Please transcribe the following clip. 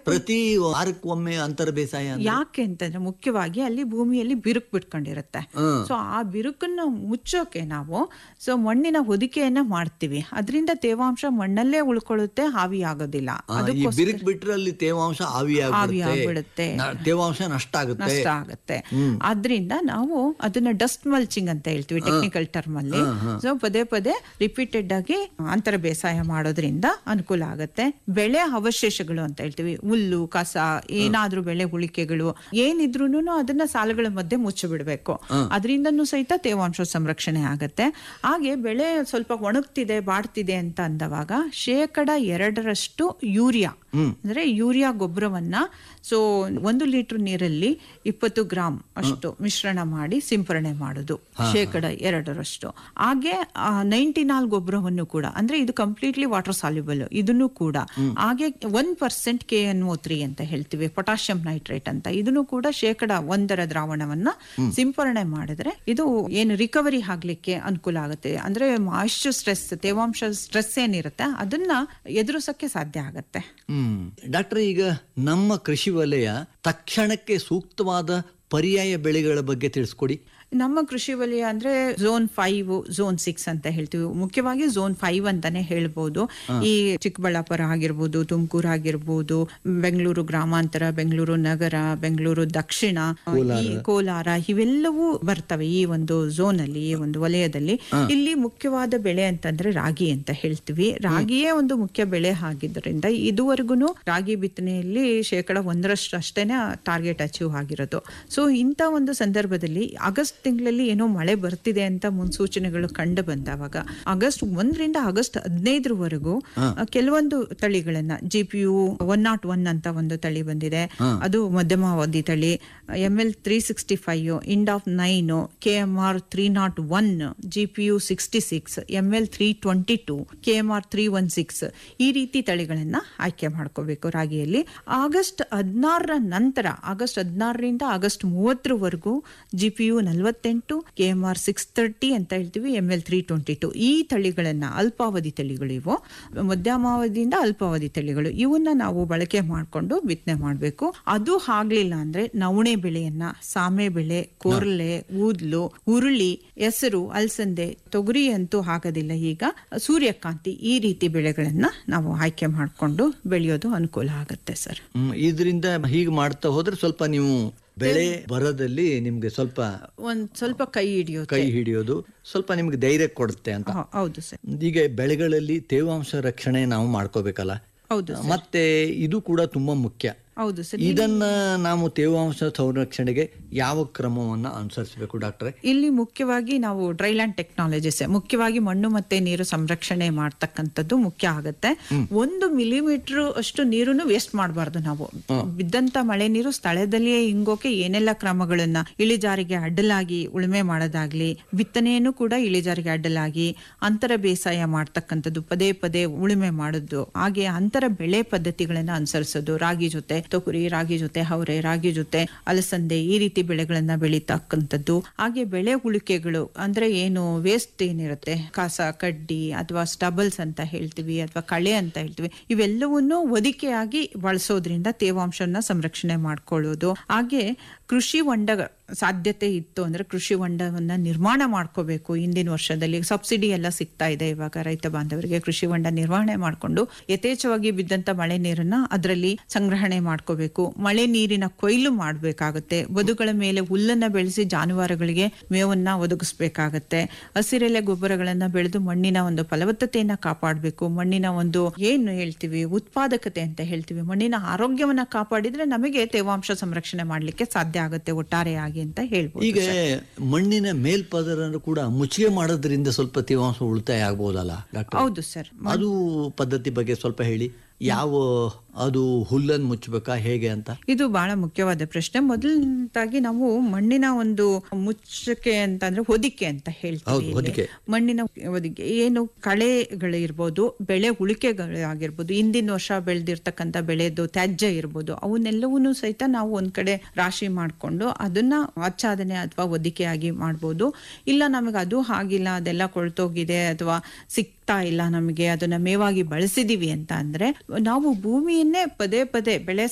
ಪ್ರತಿ ವಾರಕ್ಕೊಮ್ಮೆ ಅಂತರ ಬೇಸಾಯ ಅಂದ್ರೆ? ಯಾಕೆ ಅಂತಂದ್ರೆ ಮುಖ್ಯವಾಗಿ ಅಲ್ಲಿ ಭೂಮಿಯಲ್ಲಿ ಬಿರುಕು ಬಿಟ್ಕೊಂಡಿರುತ್ತೆ ಹ್ಮ್. ಸೊ ಆ ಬಿರುಕನ್ನ ಮುಚ್ಚೋಕೆ ನಾವು ಸೊ ಮಣ್ಣಿನ ಹೊದಿಕೆಯನ್ನ ಮಾಡ್ತೀವಿ ಅದರಿಂದ ತೇವಾಂಶ ಮಣ್ಣಲ್ಲೇ ಉಳ್ಕೊಳ್ಳುತ್ತೆ ಹಾವಿ ಆಗೋದಿಲ್ಲ ಆ, ಈ ಬಿರುಕು ಬಿಟ್ರೆ ಅಲ್ಲಿ ತೇವಾಂಶ ಆವಿಯಾಗ್ಬಿಡುತ್ತೆ ಆವಿಯಾಗ್ಬಿಡುತ್ತೆ. ನ- ತೇವಾಂಶ ನಷ್ಟ ಆಗುತ್ತೆ ನಷ್ಟ ಆಗುತ್ತೆ ಆದ್ರಿಂದ ನಾವು ಅದನ್ನ ಡಸ್ಟ್ ಮಲ್ಚಿಂಗ್ ಅಂತ ಹೇಳ್ತೀವಿ ಟೆಕ್ನಿಕಲ್ ಟರ್ಮ್ ಅಲ್ಲಿ ಸೊ ಪದೇ ಪದೇ ರಿಪೀಟೆಡ್ ಆಗಿ ಅಂತರ ಬೇಸಾಯ ಮಾಡೋದ್ರಿಂದ ಅನುಕೂಲ ಆಗುತ್ತೆ ಬೆಳೆ ಅವಶೇಷಗಳು ಅಂತ ಹೇಳ್ತೀವಿ ಹುಲ್ಲು ಕಸ ಏನಾದ್ರೂ ಬೆಳೆ ಉಳಿಕೆಗಳು ಏನಿದ್ರು ಅದನ್ನ ಸಾಲುಗಳ ಮಧ್ಯೆ ಮುಚ್ಚಿಬಿಡ್ಬೇಕು ಅದರಿಂದನೂ ಸಹಿತ ತೇವಾಂಶ ಸಂರಕ್ಷಣೆ ಆಗತ್ತೆ ಹಾಗೆ ಬೆಳೆ ಸ್ವಲ್ಪ ಒಣಗ್ತಿದೆ ಬಾಡ್ತಿದೆ ಅಂತ ಅಂದವಾಗ ಶೇಕಡ ಎರಡರಷ್ಟು ಯೂರಿಯಾ ಅಂದ್ರೆ ಯೂರಿಯಾ ಗೊಬ್ಬರವನ್ನ ಸೊ ಒಂದು ಲೀಟರ್ ನೀರಲ್ಲಿ ಇಪ್ಪತ್ತು ಗ್ರಾಮ್ ಅಷ್ಟು ಮಿಶ್ರಣ ಮಾಡಿ ಸಿಂಪರಣೆ ಮಾಡೋದು ಶೇಕಡ ಎರಡರಷ್ಟು ಹಾಗೆ ನೈಂಟಿನಾಲ್ ಗೊಬ್ಬರವನ್ನು ಕೂಡ ಅಂದ್ರೆ ಇದು ಕಂಪ್ಲೀಟ್ಲಿ ವಾಟರ್ ಸಾಲ್ಯುಬಲ್ ಇದನ್ನು ಕೂಡ ಹಾಗೆ one percent K N O three ಅಂತ ಹೇಳ್ತೀವಿ ಪೊಟ್ಯಾಷಿಯಂ ನೈಟ್ರೇಟ್ ಅಂತ ಇದನ್ನು ಕೂಡ ಶೇಕಡ ಒಂದರ ದ್ರಾವಣವನ್ನ ಸಿಂಪರಣೆ ಮಾಡಿದ್ರೆ ಇದು ಏನು ರಿಕವರಿ ಆಗ್ಲಿಕ್ಕೆ ಅನುಕೂಲ ಆಗುತ್ತೆ ಅಂದ್ರೆ ಮಾಯಿಶ್ಚರ್ ಸ್ಟ್ರೆಸ್ ತೇವಾಂಶ ಸ್ಟ್ರೆಸ್ ಏನಿರುತ್ತೆ ಅದನ್ನ ಎದುರಿಸಕ್ಕೆ ಸಾಧ್ಯ ಆಗತ್ತೆ ಹ್ಮ್ ಡಾಕ್ಟರ್ ಈಗ ನಮ್ಮ ಕೃಷಿ ವಲಯ ತಕ್ಷಣಕ್ಕೆ ಸೂಕ್ತವಾದ ಪರ್ಯಾಯ ಬೆಳೆಗಳ ಬಗ್ಗೆ ತಿಳಿಸ್ಕೊಡಿ ನಮ್ಮ ಕೃಷಿ ವಲಯ ಅಂದ್ರೆ ಝೋನ್ ಫೈವ್ ಝೋನ್ ಸಿಕ್ಸ್ ಅಂತ ಹೇಳ್ತೀವಿ ಮುಖ್ಯವಾಗಿ ಝೋನ್ ಫೈವ್ ಅಂತಾನೆ ಹೇಳ್ಬೋದು ಈ ಚಿಕ್ಕಬಳ್ಳಾಪುರ ಆಗಿರ್ಬೋದು ತುಮಕೂರು ಆಗಿರ್ಬೋದು ಬೆಂಗಳೂರು ಗ್ರಾಮಾಂತರ ಬೆಂಗಳೂರು ನಗರ ಬೆಂಗಳೂರು ದಕ್ಷಿಣ ಈ ಕೋಲಾರ ಇವೆಲ್ಲವೂ ಬರ್ತವೆ ಈ ಒಂದು ಝೋನ್ ಅಲ್ಲಿ ಈ ಒಂದು ವಲಯದಲ್ಲಿ ಇಲ್ಲಿ ಮುಖ್ಯವಾದ ಬೆಳೆ ಅಂತಂದ್ರೆ ರಾಗಿ ಅಂತ ಹೇಳ್ತೀವಿ ರಾಗಿಯೇ ಒಂದು ಮುಖ್ಯ ಬೆಳೆ ಆಗಿದ್ದರಿಂದ ಇದುವರೆಗೂ ರಾಗಿ ಬಿತ್ತನೆಯಲ್ಲಿ ಶೇಕಡ ಒಂದರಷ್ಟು ಅಷ್ಟೇನೆ ಟಾರ್ಗೆಟ್ ಅಚೀವ್ ಆಗಿರೋದು ಸೊ ಇಂಥ ಒಂದು ಸಂದರ್ಭದಲ್ಲಿ ಆಗಸ್ಟ್ ತಿಂಗಳಲ್ಲಿ ಏನೋ ಮಳೆ ಬರ್ತಿದೆ ಅಂತ ಮುನ್ಸೂಚನೆಗಳು ಕಂಡು ಬಂದವಾಗ ಆಗಸ್ಟ್ ಒಂದರಿಂದ ಆಗಸ್ಟ್ ಹದಿನೈದರವರೆಗೂ ಕೆಲವೊಂದು ತಳಿಗಳನ್ನ G P U one nought one ಅಂತ ಒಂದು ತಳಿ ಬಂದಿದೆ ಅದು ಮಧ್ಯಮಾವಧಿ ತಳಿ M L three sixty five end of nine K M R three nought one G P U sixty six M L three twenty two K M R three one six ಈ ರೀತಿ ತಳಿಗಳನ್ನ ಆಯ್ಕೆ ಮಾಡ್ಕೋಬೇಕು ರಾಗಿಯಲ್ಲಿ ಆಗಸ್ಟ್ ಹದಿನಾರರ ನಂತರ August ಹದಿನಾರರಿಂದ August ಮೂವತ್ತರವರೆಗೂ ಜಿ ಪಿ ಯು ನಲವತ್ತೆಂಟು K M R six thirty ಅಂತ ಹೇಳ್ತೀವಿ M L three twenty two ಈ ತಳಿಗಳನ್ನ ಅಲ್ಪಾವಧಿ ತಳಿಗಳು ಇವು ಮಧ್ಯಮಾವಧಿಯಿಂದ ಅಲ್ಪಾವಧಿ ತಳಿಗಳು ಇವನ್ನ ನಾವು ಬಳಕೆ ಮಾಡಿಕೊಂಡು ಬಿತ್ತನೆ ಮಾಡಬೇಕು ಅದು ಆಗ್ಲಿಲ್ಲ ಅಂದ್ರೆ ನವಣೆ ಬೆಳೆಯನ್ನ ಸಾಮೆ ಬೆಳೆ ಕೊರ್ಲೆ ಊದ್ಲು ಉರುಳಿ ಹೆಸರು ಅಲಸಂದೆ ತೊಗರಿ ಅಂತೂ ಆಗೋದಿಲ್ಲ ಈಗ ಸೂರ್ಯಕಾಂತಿ ಈ ರೀತಿ ಬೆಳೆಗಳನ್ನ ನಾವು ಆಯ್ಕೆ ಮಾಡಿಕೊಂಡು ಬೆಳೆಯೋದು ಅನುಕೂಲ ಆಗುತ್ತೆ ಸರ್ ಹ್ಮ್ ಇದರಿಂದ ಹೀಗೆ ಮಾಡ್ತಾ ಹೋದ್ರೆ ಸ್ವಲ್ಪ ನೀವು ಬೆಳೆ ಬರೋದಲ್ಲಿ ನಿಮ್ಗೆ ಸ್ವಲ್ಪ ಒಂದ್ ಸ್ವಲ್ಪ ಕೈ ಹಿಡಿಯೋದು ಕೈ ಹಿಡಿಯೋದು ಸ್ವಲ್ಪ ನಿಮ್ಗೆ ಧೈರ್ಯ ಕೊಡುತ್ತೆ ಅಂತ ಹ- ಹೌದು ಸರ್ ಈಗ ಬೆಳೆಗಳಲ್ಲಿ ತೇವಾಂಶ ರಕ್ಷಣೆ ನಾವು ಮಾಡ್ಕೋಬೇಕಲ್ಲ ಹೌದು ಮತ್ತೆ ಇದು ಕೂಡ ತುಂಬಾ ಮುಖ್ಯ ಹೌದು ಸರ್ ಇದನ್ನ ನಾವು ತೇವಾಂಶ ಸಂರಕ್ಷಣೆಗೆ ಯಾವ ಕ್ರಮವನ್ನ ಅನುಸರಿಸಬೇಕು ಡಾಕ್ಟ್ರೆ ಇಲ್ಲಿ ಮುಖ್ಯವಾಗಿ ನಾವು ಡ್ರೈಲ್ಯಾಂಡ್ ಟೆಕ್ನಾಲಜೀಸ್ ಮುಖ್ಯವಾಗಿ ಮಣ್ಣು ಮತ್ತೆ ನೀರು ಸಂರಕ್ಷಣೆ ಮಾಡ್ತಕ್ಕಂಥದ್ದು ಮುಖ್ಯ ಆಗುತ್ತೆ ಒಂದು ಮಿಲಿಮೀಟರ್ ಅಷ್ಟು ನೀರನ್ನು ವೇಸ್ಟ್ ಮಾಡಬಾರ್ದು ನಾವು ಬಿದ್ದಂತ ಮಳೆ ನೀರು ಸ್ಥಳದಲ್ಲಿಯೇ ಹಿಂಗೋಕೆ ಏನೆಲ್ಲ ಕ್ರಮಗಳನ್ನ ಇಳಿಜಾರಿಗೆ ಅಡ್ಡಲಾಗಿ ಉಳುಮೆ ಮಾಡೋದಾಗ್ಲಿ ಬಿತ್ತನೆಯನ್ನು ಕೂಡ ಇಳಿಜಾರಿಗೆ ಅಡ್ಡಲಾಗಿ ಅಂತರ ಬೇಸಾಯ ಮಾಡ್ತಕ್ಕಂಥದ್ದು ಪದೇ ಪದೇ ಉಳುಮೆ ಮಾಡೋದು ಹಾಗೆ ಅಂತರ ಬೆಳೆ ಪದ್ಧತಿಗಳನ್ನ ಅನುಸರಿಸೋದು ರಾಗಿ ಜೊತೆ ತೊಗರಿ ರಾಗಿ ಜೊತೆ ಅವರೆ ರಾಗಿ ಜೊತೆ ಅಲಸಂದೆ ಈ ರೀತಿ ಬೆಳೆಗಳನ್ನ ಬೆಳೀತಕ್ಕಂಥದ್ದು ಹಾಗೆ ಬೆಳೆ ಉಳಿಕೆಗಳು ಅಂದ್ರೆ ಏನು ವೇಸ್ಟ್ ಏನಿರುತ್ತೆ ಕಸ ಕಡ್ಡಿ ಅಥವಾ ಸ್ಟಬಲ್ಸ್ ಅಂತ ಹೇಳ್ತೀವಿ ಅಥವಾ ಕಳೆ ಅಂತ ಹೇಳ್ತೀವಿ ಇವೆಲ್ಲವನ್ನು ಒದಿಕೆಯಾಗಿ ಬಳಸೋದ್ರಿಂದ ತೇವಾಂಶನ ಸಂರಕ್ಷಣೆ ಮಾಡ್ಕೊಳ್ಳೋದು ಹಾಗೆ ಕೃಷಿ ಹೊಂಡ ಸಾಧ್ಯತೆ ಇತ್ತು ಅಂದ್ರೆ ಕೃಷಿ ಹೊಂಡವನ್ನ ನಿರ್ಮಾಣ ಮಾಡ್ಕೋಬೇಕು ಇಂದಿನ ವರ್ಷದಲ್ಲಿ ಸಬ್ಸಿಡಿ ಎಲ್ಲ ಸಿಗ್ತಾ ಇದೆ ಇವಾಗ ರೈತ ಬಾಂಧವರಿಗೆ ಕೃಷಿ ಹೊಂಡ ನಿರ್ವಹಣೆ ಮಾಡಿಕೊಂಡು ಯಥೇಚ್ಛವಾಗಿ ಬಿದ್ದಂತ ಮಳೆ ನೀರನ್ನ ಅದರಲ್ಲಿ ಸಂಗ್ರಹಣೆ ಮಾಡ್ಕೋಬೇಕು ಮಳೆ ನೀರಿನ ಕೊಯ್ಲು ಮಾಡಬೇಕಾಗುತ್ತೆ ಬದುಗಳ ಮೇಲೆ ಹುಲ್ಲನ್ನ ಬೆಳೆಸಿ ಜಾನುವಾರುಗಳಿಗೆ ಮೇವನ್ನ ಒದಗಿಸ್ಬೇಕಾಗತ್ತೆ ಹಸಿರೆಲೆ ಗೊಬ್ಬರಗಳನ್ನ ಬೆಳೆದು ಮಣ್ಣಿನ ಒಂದು ಫಲವತ್ತತೆಯನ್ನ ಕಾಪಾಡಬೇಕು ಮಣ್ಣಿನ ಒಂದು ಏನು ಹೇಳ್ತೀವಿ ಉತ್ಪಾದಕತೆ ಅಂತ ಹೇಳ್ತೀವಿ ಮಣ್ಣಿನ ಆರೋಗ್ಯವನ್ನ ಕಾಪಾಡಿದ್ರೆ ನಮಗೆ ತೇವಾಂಶ ಸಂರಕ್ಷಣೆ ಮಾಡ್ಲಿಕ್ಕೆ ಸಾಧ್ಯ ಆಗುತ್ತೆ ಒಟ್ಟಾರೆಯಾಗಿ ಅಂತ ಹೇಳ್ಬೋದು ಈಗ ಮಣ್ಣಿನ ಮೇಲ್ಪದರ ಕೂಡ ಮುಚ್ಚಿಗೆ ಮಾಡೋದ್ರಿಂದ ಸ್ವಲ್ಪ ತೇವಾಂಶ ಉಳಿತಾಯ ಆಗ್ಬೋದಲ್ಲ ಡಾಕ್ಟರ್ ಹೌದು ಸರ್ ಅದು ಪದ್ಧತಿ ಬಗ್ಗೆ ಸ್ವಲ್ಪ ಹೇಳಿ ಯಾವ ಅದು ಹುಲ್ಲನ್ನು ಮುಚ್ಚಬೇಕಾ ಹೇಗೆ ಅಂತ ಇದು ಬಹಳ ಮುಖ್ಯವಾದ ಪ್ರಶ್ನೆ ಮೊದಲನೇದಾಗಿ ನಾವು ಮಣ್ಣಿನ ಒಂದು ಮುಚ್ಚಕೆ ಅಂತಂದ್ರೆ ಹೊದಿಕೆ ಅಂತ ಹೇಳ್ತೀವಿ ಹೌದು, ಇಲ್ಲಿ. ಹೊದಿಕೆ. ಮಣ್ಣಿನ ಹೊದಿಕೆ ಏನು ಕಳೆಗಳು ಇರ್ಬೋದು ಬೆಳೆ ಉಳಿಕೆಗಳು ಆಗಿರ್ಬೋದು ಹಿಂದಿನ ವರ್ಷ ಬೆಳೆದಿರ್ತಕ್ಕಂಥ ಬೆಳೆದು ತ್ಯಾಜ್ಯ ಇರ್ಬೋದು ಅವನ್ನೆಲ್ಲವನ್ನೂ ಸಹಿತ ನಾವು ಒಂದ್ ಕಡೆ ರಾಶಿ ಮಾಡಿಕೊಂಡು ಅದನ್ನ ಆಚ್ಛಾದನೆ ಅಥವಾ ಹೊದಿಕೆಯಾಗಿ ಮಾಡ್ಬೋದು ಇಲ್ಲ ನಮಗೆ ಅದು ಆಗಿಲ್ಲ ಅದೆಲ್ಲ ಕೊಳ್ತೋಗಿದೆ ಅಥವಾ ಸಿಗ್ತಾ ಇಲ್ಲ ನಮಗೆ ಅದನ್ನ ಮೇವಾಗಿ ಬಳಸಿದೀವಿ ಅಂತ ಅಂದ್ರೆ ನಾವು ಭೂಮಿಯನ್ನೇ ಪದೇ ಪದೇ ಬೆಳೆ